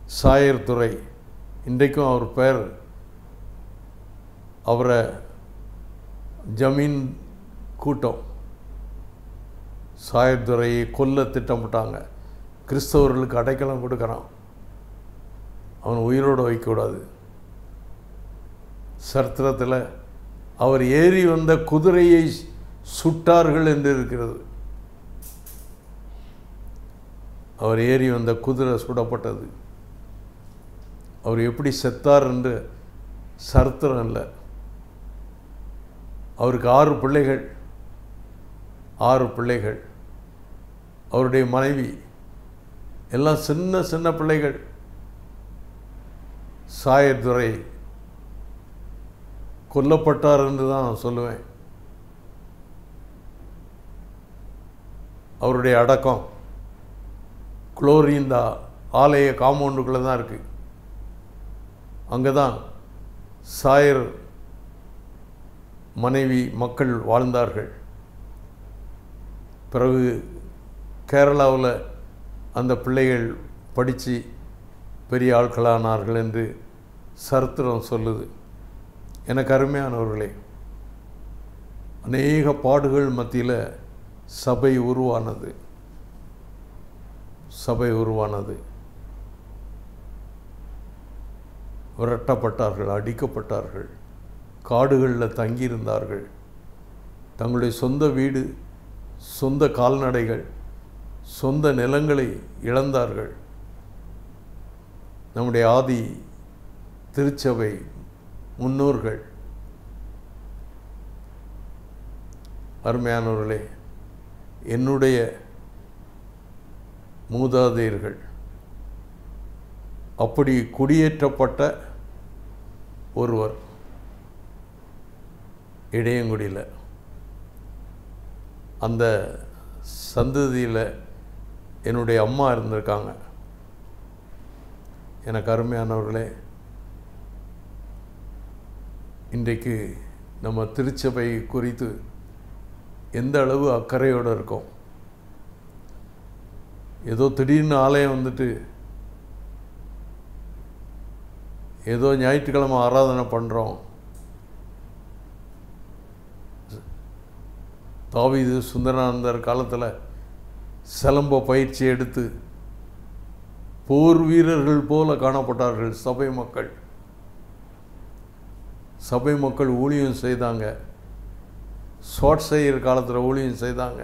சாயர் துறை இன்றைக்கும் அவர் பேர் அவரை ஜமீன் கூட்டம் சாயத்துறையை கொல்ல திட்டமிட்டாங்க கிறிஸ்தவர்களுக்கு அடைக்கலம் கொடுக்குறான் அவன் உயிரோடு வைக்கக்கூடாது சரித்திரத்தில் அவர் ஏறி வந்த குதிரையை சுட்டார்கள் என்று இருக்கிறது அவர் ஏறி வந்த குதிரை சுடப்பட்டது அவர் எப்படி செத்தார் என்று சரித்திரம் இல்லை அவருக்கு ஆறு பிள்ளைகள் ஆறு பிள்ளைகள் அவருடைய மனைவி எல்லாம் சின்ன சின்ன பிள்ளைகள் சாயத்துறை கொல்லப்பட்டார் என்று தான் நான் சொல்லுவேன் அவருடைய அடக்கம் குளோரிந்தா ஆலய காம்பவுண்டுக்குள்ளே தான் இருக்குது அங்கே தான் சாயர் மனைவி மக்கள் வாழ்ந்தார்கள் பிறகு கேரளாவில் அந்த பிள்ளைகள் படித்து பெரிய ஆட்களானார்கள் என்று சரித்திரம் சொல்லுது எனக்கு அருமையானவர்களே அநேக பாடுகள் மத்தியில் சபை உருவானது சபை உருவானது விரட்டப்பட்டார்கள் அடிக்கப்பட்டார்கள் காடுகளில் தங்கியிருந்தார்கள் தங்களுடைய சொந்த வீடு சொந்த கால்நடைகள் சொந்த நிலங்களை இழந்தார்கள் நம்முடைய ஆதி திருச்சபை முன்னோர்கள் அருமையானவர்களே என்னுடைய மூதாதையர்கள் அப்படி குடியேற்றப்பட்ட ஒருவர் இடையங்குடியில் அந்த சந்ததியில் என்னுடைய அம்மா இருந்திருக்காங்க எனக்கு அருமையானவர்களே இன்றைக்கு நம்ம திருச்சபை குறித்து எந்த அளவு அக்கறையோடு இருக்கோம் ஏதோ திடீர்னு ஆலயம் வந்துட்டு ஏதோ ஞாயிற்றுக்கிழமை ஆராதனை பண்ணுறோம் தாவீது சுந்தரானந்தர் காலத்தில் சிலம்ப பயிற்சி எடுத்து போர் வீரர்கள் போல காணப்பட்டார்கள் சபை மக்கள் சபை மக்கள் ஊழியம் செய்தாங்க ஷார்ட் செய்கிற காலத்தில் ஊழியம் செய்தாங்க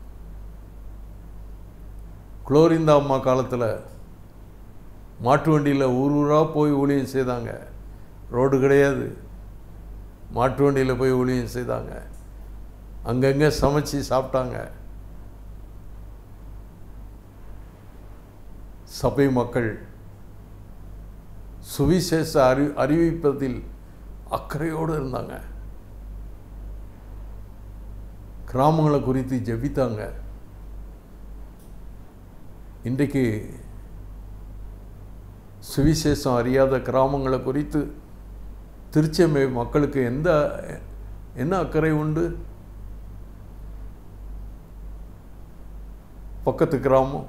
குளோரிந்தா அம்மா காலத்தில் மாட்டு வண்டியில் ஊர் ஊராக போய் ஊழியம் செய்தாங்க ரோடு கிடையாது மாட்டு வண்டியில் போய் ஊழியம் செய்தாங்க அங்கங்கே சமைச்சு சாப்பிட்டாங்க சபை மக்கள் சுவிசேஷ அறி அறிவிப்பதில் அக்கறையோடு இருந்தாங்க கிராமங்களை குறித்து ஜெபித்தாங்க இன்றைக்கு சுவிசேஷம் அறியாத கிராமங்களை குறித்து திருச்செம்மை மக்களுக்கு எந்த என்ன அக்கறை உண்டு பக்கத்து கிராமம்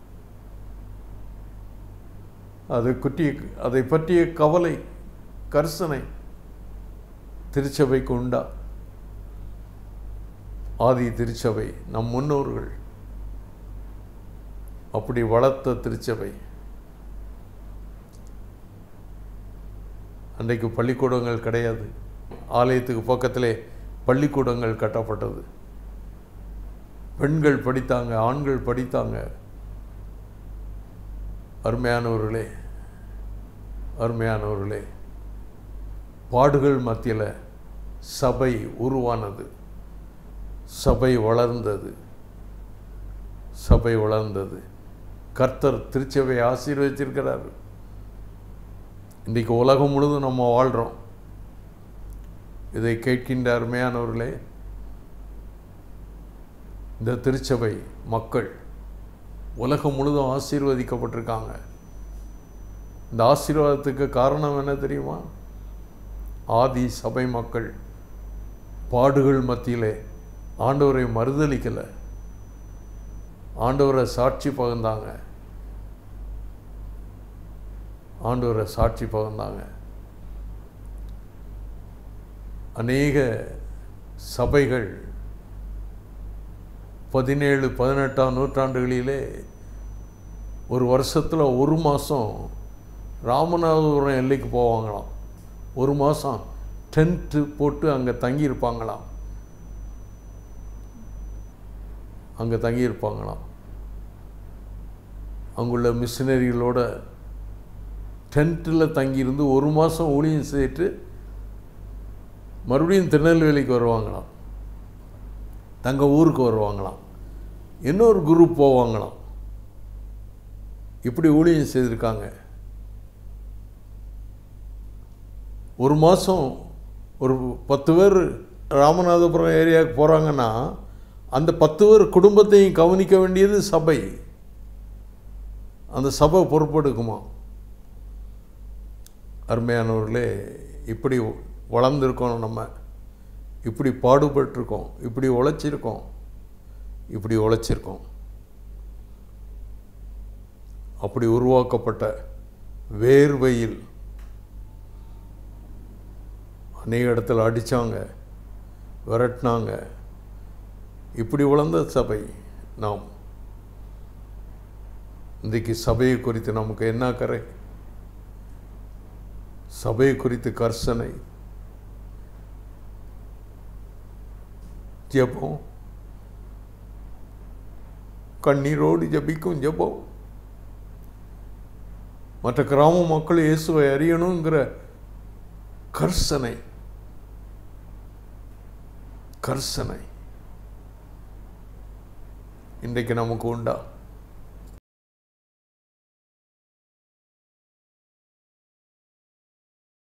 அது குட்டிய அதை பற்றிய கவலை கர்சனை திருச்சபைக்கு உண்டா ஆதி திருச்சபை நம் முன்னோர்கள் அப்படி வளர்த்த திருச்சபை அன்றைக்கு பள்ளிக்கூடங்கள் கிடையாது ஆலயத்துக்கு பக்கத்திலே பள்ளிக்கூடங்கள் கட்டப்பட்டது பெண்கள் படித்தாங்க ஆண்கள் படித்தாங்க அருமையானவர்களே அருமையானவர்களே பாடுகள் மத்தியில் சபை உருவானது சபை வளர்ந்தது சபை வளர்ந்தது கர்த்தர் திருச்சபை ஆசீர்வதிச்சிருக்கிறார் இன்றைக்கு உலகம் முழுதும் நம்ம வாழ்கிறோம் இதை கேட்கின்ற அருமையானவர்களே இந்த திருச்சபை மக்கள் உலகம் முழுதும் ஆசீர்வதிக்கப்பட்டிருக்காங்க இந்த ஆசீர்வாதத்துக்கு காரணம் என்ன தெரியுமா ஆதி சபை மக்கள் பாடுகள் மத்தியிலே ஆண்டவரை மறுதளிக்கலை ஆண்டவரை சாட்சி பகிர்ந்தாங்க ஆண்டவரை சாட்சி பகர்ந்தாங்க அநேக சபைகள் பதினேழு பதினெட்டாம் நூற்றாண்டுகளிலே ஒரு வருஷத்தில் ஒரு மாதம் ராமநாதபுரம் எல்லைக்கு போவாங்களாம் ஒரு மாதம் டென்ட்டு போட்டு அங்கே தங்கியிருப்பாங்களாம் அங்கே தங்கியிருப்பாங்களாம் அங்குள்ள மிஷினரிகளோட டென்ட்டில் தங்கியிருந்து ஒரு மாதம் ஊழியம் செய்துட்டு மறுபடியும் திருநெல்வேலிக்கு வருவாங்களாம் தங்கள் ஊருக்கு வருவாங்களாம் இன்னொரு குரூப் போவாங்களாம் இப்படி ஊழியம் செய்திருக்காங்க ஒரு மாதம் ஒரு பத்து பேர் ராமநாதபுரம் ஏரியாவுக்கு போகிறாங்கன்னா அந்த பத்து பேர் குடும்பத்தையும் கவனிக்க வேண்டியது சபை அந்த சபை பொறுப்பெடுக்குமா அருமையானவர்களே இப்படி வளர்ந்துருக்கோம் நம்ம இப்படி பாடுபட்டிருக்கோம் இப்படி உழைச்சிருக்கோம் இப்படி உழைச்சிருக்கோம் அப்படி உருவாக்கப்பட்ட வேர்வையில் அநேக இடத்துல அடித்தாங்க விரட்டினாங்க இப்படி வளர்ந்த சபை நாம் இன்றைக்கு சபையை குறித்து நமக்கு என்ன கரை சபையை குறித்து கர்சனை ஜெபம் கண்ணீரோடு ஜபிக்கும் ஜெபம் மற்ற கிராம மக்கள் இயேசுவை அறியணுங்கிற கர்சனை கர்சனை இன்றைக்கு நமக்கு உண்டா